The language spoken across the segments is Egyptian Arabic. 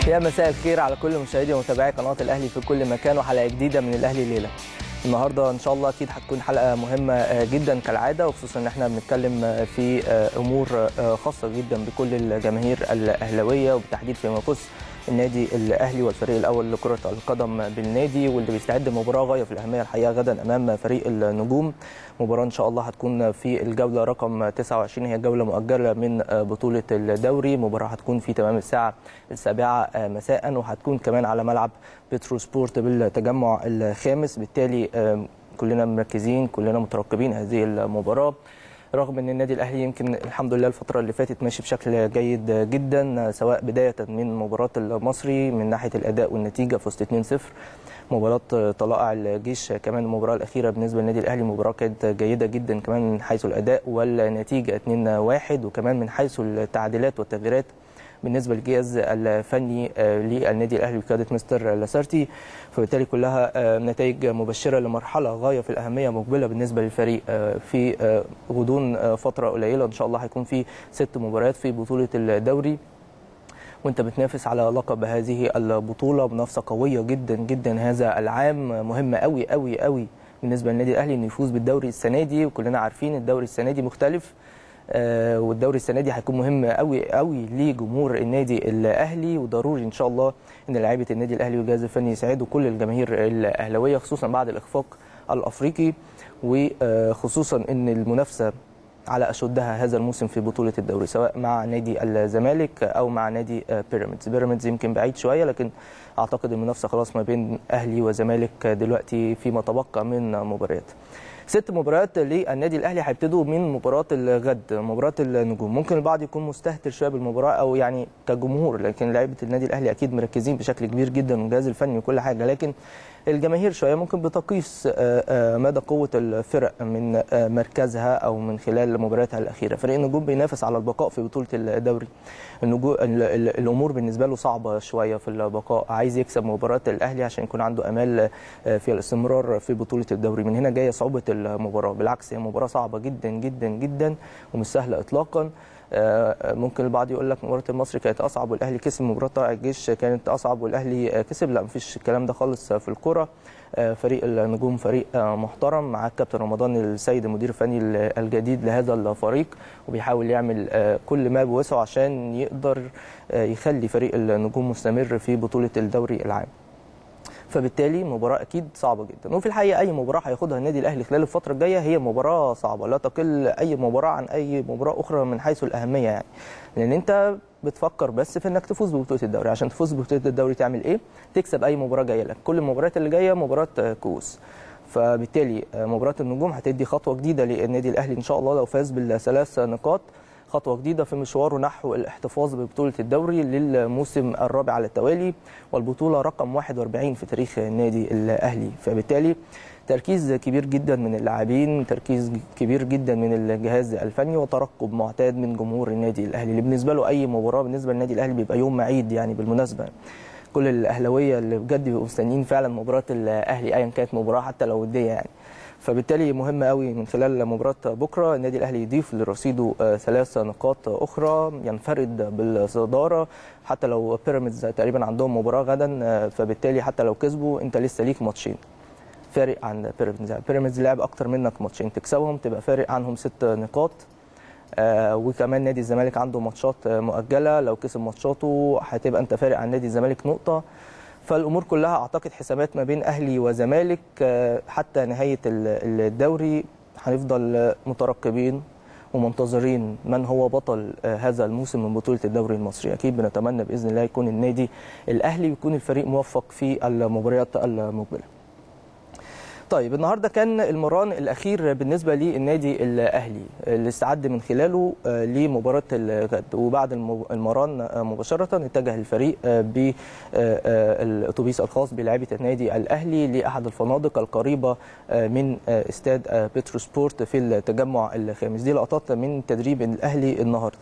يا مساء الخير على كل مشاهدي ومتابعي قناه الاهلي في كل مكان وحلقه جديده من الاهلي ليله النهارده ان شاء الله اكيد هتكون حلقه مهمه جدا كالعاده وخصوصا ان احنا بنتكلم في امور خاصه جدا بكل الجماهير الاهلاويه وبالتحديد فيما يخص النادي الاهلي والفريق الاول لكره القدم بالنادي واللي بيستعد مباراه غايه في الاهميه الحقيقه غدا امام فريق النجوم مباراه ان شاء الله هتكون في الجوله رقم 29 هي جوله مؤجله من بطوله الدوري مباراه هتكون في تمام الساعه السابعه مساء وهتكون كمان على ملعب بترو سبورت بالتجمع الخامس بالتالي كلنا مركزين كلنا مترقبين هذه المباراه رغم ان النادي الاهلي يمكن الحمد لله الفتره اللي فاتت ماشي بشكل جيد جدا سواء بدايه من مباراه المصري من ناحيه الاداء والنتيجه فزت 2-0 مباراه طلائع الجيش كمان المباراه الاخيره بالنسبه للنادي الاهلي مباراه كانت جيده جدا كمان من حيث الاداء والنتيجه 2-1 وكمان من حيث التعديلات والتغييرات بالنسبه للجهاز الفني للنادي الاهلي بقياده مستر لاسارتي فبالتالي كلها نتائج مبشره لمرحله غايه في الاهميه مقبله بالنسبه للفريق في غضون فتره قليله ان شاء الله هيكون في ست مباريات في بطوله الدوري وانت بتنافس على لقب هذه البطوله منافسه قويه جدا جدا هذا العام مهمه قوي قوي قوي بالنسبه للنادي الاهلي انه يفوز بالدوري السنه دي وكلنا عارفين الدوري السنه دي مختلف آه والدوري السنه دي هيكون مهم قوي قوي لجمهور النادي الاهلي وضروري ان شاء الله ان لعيبه النادي الاهلي والجهاز الفني يساعدوا كل الجماهير الاهلاويه خصوصا بعد الاخفاق الافريقي وخصوصا ان المنافسه على اشدها هذا الموسم في بطوله الدوري سواء مع نادي الزمالك او مع نادي بيراميدز بيراميدز يمكن بعيد شويه لكن اعتقد المنافسه خلاص ما بين اهلي وزمالك دلوقتي فيما تبقى من مباريات ست مباريات للنادي الاهلي هيبتدوا من مباراه الغد مباراه النجوم ممكن البعض يكون مستهتر شويه بالمباراه او يعني كجمهور لكن لعيبه النادي الاهلي اكيد مركزين بشكل كبير جدا والجهاز الفني وكل حاجه لكن الجماهير شويه ممكن بتقيس مدى قوه الفرق من مركزها او من خلال مبارياتها الاخيره فريق النجوم بينافس على البقاء في بطوله الدوري النجوم الامور بالنسبه له صعبه شويه في البقاء عايز يكسب مباراه الاهلي عشان يكون عنده امال في الاستمرار في بطوله الدوري من هنا جايه صعوبه المباراه بالعكس هي مباراه صعبه جدا جدا جدا ومش سهله اطلاقا ممكن البعض يقول لك مباراه المصري كانت اصعب والاهلي كسب مباراه طلائع الجيش كانت اصعب والاهلي كسب لا مفيش الكلام ده خالص في الكوره فريق النجوم فريق محترم مع الكابتن رمضان السيد المدير الفني الجديد لهذا الفريق وبيحاول يعمل كل ما بوسعه عشان يقدر يخلي فريق النجوم مستمر في بطوله الدوري العام فبالتالي مباراه اكيد صعبه جدا وفي الحقيقه اي مباراه هياخدها النادي الاهلي خلال الفتره الجايه هي مباراه صعبه لا تقل اي مباراه عن اي مباراه اخرى من حيث الاهميه يعني لان انت بتفكر بس في انك تفوز ببطوله الدوري عشان تفوز ببطوله الدوري تعمل ايه تكسب اي مباراه جايه لك كل المباريات اللي جايه مباراه كؤوس فبالتالي مباراه النجوم هتدي خطوه جديده للنادي الاهلي ان شاء الله لو فاز بالثلاث نقاط خطوه جديده في مشواره نحو الاحتفاظ ببطوله الدوري للموسم الرابع على التوالي والبطوله رقم 41 في تاريخ النادي الاهلي فبالتالي تركيز كبير جدا من اللاعبين تركيز كبير جدا من الجهاز الفني وترقب معتاد من جمهور النادي الاهلي اللي بالنسبه له اي مباراه بالنسبه للنادي الاهلي بيبقى يوم عيد يعني بالمناسبه كل الاهلاويه اللي بجد بيبقوا مستنيين فعلا مباراه الاهلي ايا كانت مباراه حتى لو وديه يعني فبالتالي مهم قوي من خلال مباراه بكره النادي الاهلي يضيف لرصيده ثلاث نقاط اخرى ينفرد بالصداره حتى لو بيراميدز تقريبا عندهم مباراه غدا فبالتالي حتى لو كسبوا انت لسه ليك ماتشين فارق عن بيراميدز بيراميدز لعب اكتر منك ماتشين تكسبهم تبقى فارق عنهم ست نقاط آه وكمان نادي الزمالك عنده ماتشات مؤجله لو كسب ماتشاته هتبقى انت فارق عن نادي الزمالك نقطه فالامور كلها اعتقد حسابات ما بين اهلي وزمالك حتى نهايه الدوري هنفضل مترقبين ومنتظرين من هو بطل هذا الموسم من بطوله الدوري المصري اكيد بنتمنى باذن الله يكون النادي الاهلي ويكون الفريق موفق في المباريات المقبله طيب النهارده كان المران الاخير بالنسبه للنادي الاهلي اللي استعد من خلاله لمباراه الغد وبعد المران مباشره اتجه الفريق بالاتوبيس الخاص بلاعيبه النادي الاهلي لاحد الفنادق القريبه من استاد بترو سبورت في التجمع الخامس دي لقطات من تدريب الاهلي النهارده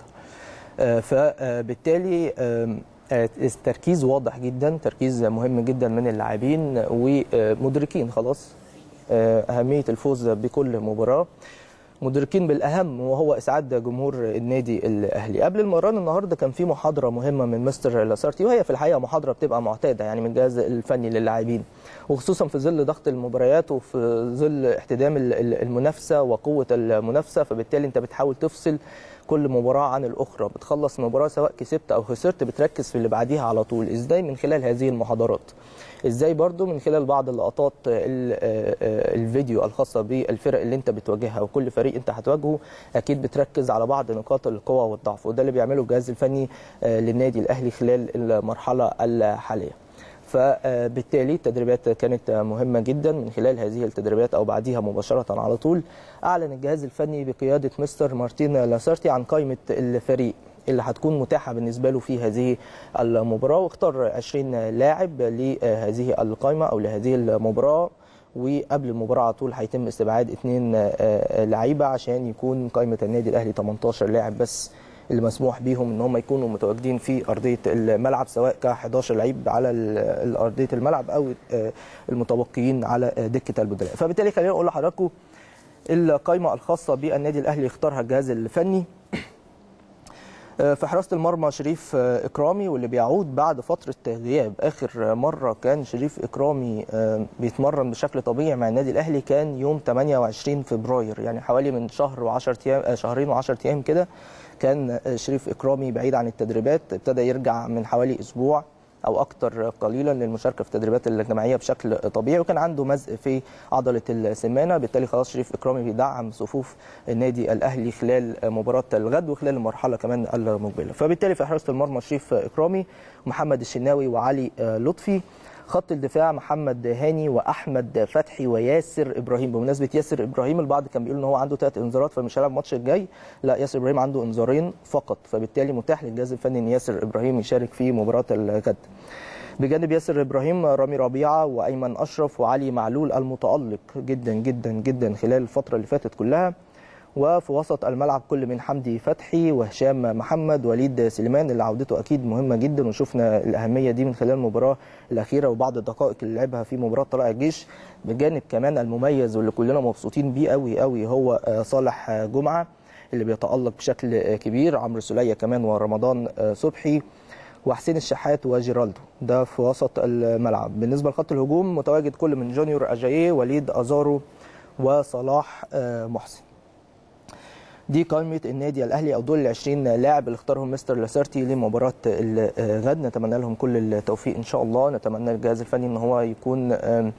فبالتالي التركيز واضح جدا تركيز مهم جدا من اللاعبين ومدركين خلاص اهميه الفوز بكل مباراه مدركين بالاهم وهو اسعاد جمهور النادي الاهلي قبل المران النهارده كان في محاضره مهمه من مستر لاسارتي وهي في الحقيقه محاضره بتبقى معتاده يعني من الجهاز الفني للاعبين وخصوصا في ظل ضغط المباريات وفي ظل احتدام المنافسه وقوه المنافسه فبالتالي انت بتحاول تفصل كل مباراه عن الاخرى بتخلص مباراه سواء كسبت او خسرت بتركز في اللي بعديها على طول ازاي من خلال هذه المحاضرات ازاي برضو من خلال بعض اللقطات الفيديو الخاصه بالفرق اللي انت بتواجهها وكل فريق انت هتواجهه اكيد بتركز على بعض نقاط القوه والضعف وده اللي بيعمله الجهاز الفني للنادي الاهلي خلال المرحله الحاليه فبالتالي التدريبات كانت مهمه جدا من خلال هذه التدريبات او بعديها مباشره على طول اعلن الجهاز الفني بقياده مستر مارتين لاسارتي عن قائمه الفريق اللي هتكون متاحه بالنسبه له في هذه المباراه واختار 20 لاعب لهذه القائمه او لهذه المباراه وقبل المباراه على طول هيتم استبعاد اثنين لعيبه عشان يكون قائمه النادي الاهلي 18 لاعب بس اللي مسموح بيهم ان هم يكونوا متواجدين في ارضيه الملعب سواء ك 11 لعيب على ارضيه الملعب او المتبقيين على دكه البدلاء فبالتالي خلينا نقول لحضراتكم القائمه الخاصه بالنادي الاهلي اختارها الجهاز الفني في حراسه المرمى شريف اكرامي واللي بيعود بعد فتره غياب اخر مره كان شريف اكرامي بيتمرن بشكل طبيعي مع النادي الاهلي كان يوم 28 فبراير يعني حوالي من شهر و10 ايام شهرين و10 ايام كده كان شريف اكرامي بعيد عن التدريبات ابتدى يرجع من حوالي اسبوع او اكتر قليلا للمشاركه في التدريبات الجماعيه بشكل طبيعي وكان عنده مزق في عضله السمانه بالتالي خلاص شريف اكرامي بيدعم صفوف النادي الاهلي خلال مباراه الغد وخلال المرحله كمان المقبله فبالتالي في حراسه المرمى شريف اكرامي محمد الشناوي وعلي لطفي خط الدفاع محمد هاني واحمد فتحي وياسر ابراهيم بمناسبه ياسر ابراهيم البعض كان بيقول ان هو عنده ثلاث انذارات فمش هيلعب الماتش الجاي لا ياسر ابراهيم عنده انذارين فقط فبالتالي متاح للجهاز الفني ان ياسر ابراهيم يشارك في مباراه الغد بجانب ياسر ابراهيم رامي ربيعه وايمن اشرف وعلي معلول المتالق جدا جدا جدا خلال الفتره اللي فاتت كلها وفي وسط الملعب كل من حمدي فتحي وهشام محمد وليد سليمان اللي عودته اكيد مهمه جدا وشفنا الاهميه دي من خلال المباراه الاخيره وبعض الدقائق اللي لعبها في مباراه طلائع الجيش بجانب كمان المميز واللي كلنا مبسوطين بيه قوي قوي هو صالح جمعه اللي بيتالق بشكل كبير عمرو سوليه كمان ورمضان صبحي وحسين الشحات وجيرالدو ده في وسط الملعب بالنسبه لخط الهجوم متواجد كل من جونيور اجاييه وليد ازارو وصلاح محسن دي قائمه النادي الاهلي او دول ال 20 لاعب اللي اختارهم مستر لاسارتي لمباراه الغد نتمنى لهم كل التوفيق ان شاء الله نتمنى الجهاز الفني ان هو يكون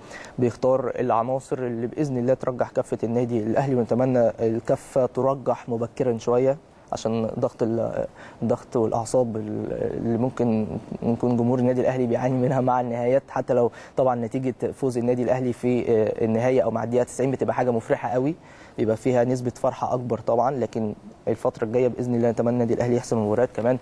بيختار العناصر اللي باذن الله ترجح كفه النادي الاهلي ونتمنى الكفه ترجح مبكرا شويه عشان ضغط الضغط والاعصاب اللي ممكن يكون جمهور النادي الاهلي بيعاني منها مع النهايات حتى لو طبعا نتيجه فوز النادي الاهلي في النهايه او مع الدقيقه 90 بتبقى حاجه مفرحه قوي بيبقى فيها نسبه فرحه اكبر طبعا لكن الفتره الجايه باذن الله نتمنى النادي الاهلي يحسم المباريات كمان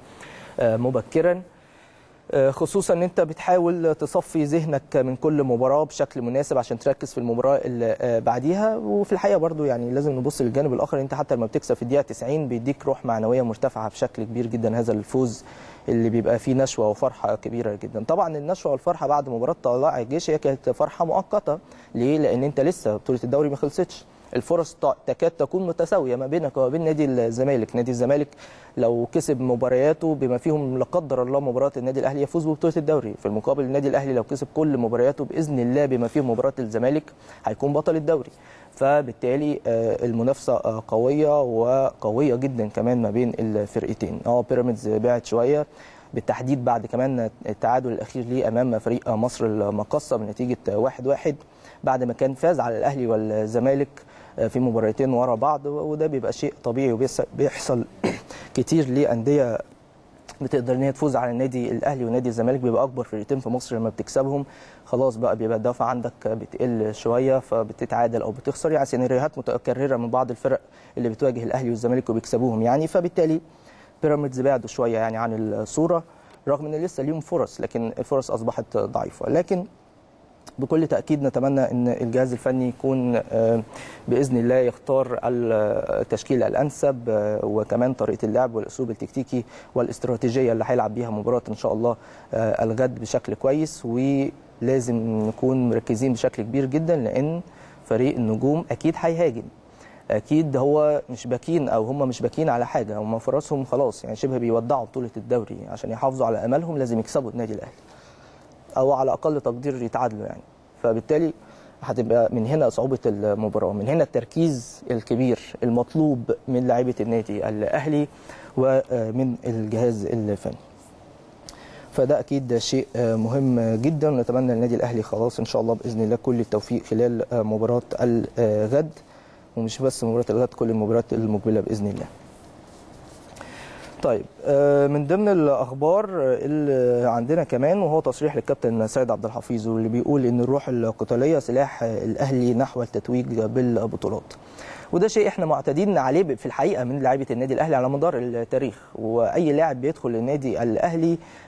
مبكرا خصوصا ان انت بتحاول تصفي ذهنك من كل مباراه بشكل مناسب عشان تركز في المباراه اللي بعديها وفي الحقيقه برضو يعني لازم نبص للجانب الاخر انت حتى لما بتكسب في الدقيقه 90 بيديك روح معنويه مرتفعه بشكل كبير جدا هذا الفوز اللي بيبقى فيه نشوه وفرحه كبيره جدا طبعا النشوه والفرحه بعد مباراه طلائع الجيش هي كانت فرحه مؤقته ليه لان انت لسه بطوله الدوري ما خلصتش الفرص تكاد تكون متساويه ما بينك وما بين نادي الزمالك، نادي الزمالك لو كسب مبارياته بما فيهم لا قدر الله مباراه النادي الاهلي يفوز ببطوله الدوري، في المقابل النادي الاهلي لو كسب كل مبارياته باذن الله بما فيهم مباراه الزمالك هيكون بطل الدوري. فبالتالي المنافسه قويه وقويه جدا كمان ما بين الفرقتين، اه بيراميدز بعد شويه بالتحديد بعد كمان التعادل الاخير ليه امام فريق مصر المقصه بنتيجه 1-1 بعد ما كان فاز على الاهلي والزمالك في مباراتين ورا بعض وده بيبقى شيء طبيعي وبيحصل كتير لانديه بتقدر ان هي تفوز على النادي الاهلي ونادي الزمالك بيبقى اكبر فرقتين في مصر لما بتكسبهم خلاص بقى بيبقى الدفع عندك بتقل شويه فبتتعادل او بتخسر يعني سيناريوهات متكرره من بعض الفرق اللي بتواجه الاهلي والزمالك وبيكسبوهم يعني فبالتالي بيراميدز بعدوا شويه يعني عن الصوره رغم ان لسه ليهم فرص لكن الفرص اصبحت ضعيفه لكن بكل تاكيد نتمنى ان الجهاز الفني يكون باذن الله يختار التشكيل الانسب وكمان طريقه اللعب والاسلوب التكتيكي والاستراتيجيه اللي هيلعب بيها مباراه ان شاء الله الغد بشكل كويس ولازم نكون مركزين بشكل كبير جدا لان فريق النجوم اكيد هيهاجم اكيد هو مش باكين او هم مش باكين على حاجه هم فرصهم خلاص يعني شبه بيودعوا بطوله الدوري عشان يحافظوا على املهم لازم يكسبوا النادي الاهلي او على اقل تقدير يتعادلوا يعني فبالتالي هتبقى من هنا صعوبه المباراه من هنا التركيز الكبير المطلوب من لاعيبه النادي الاهلي ومن الجهاز الفني فده اكيد شيء مهم جدا ونتمنى للنادي الاهلي خلاص ان شاء الله باذن الله كل التوفيق خلال مباراه الغد ومش بس مباراه الغد كل المباريات المقبله باذن الله طيب من ضمن الاخبار اللي عندنا كمان وهو تصريح للكابتن سيد عبد الحفيظ واللي بيقول ان الروح القتاليه سلاح الاهلي نحو التتويج بالبطولات وده شيء احنا معتادين عليه في الحقيقه من لاعيبه النادي الاهلي على مدار التاريخ واي لاعب بيدخل النادي الاهلي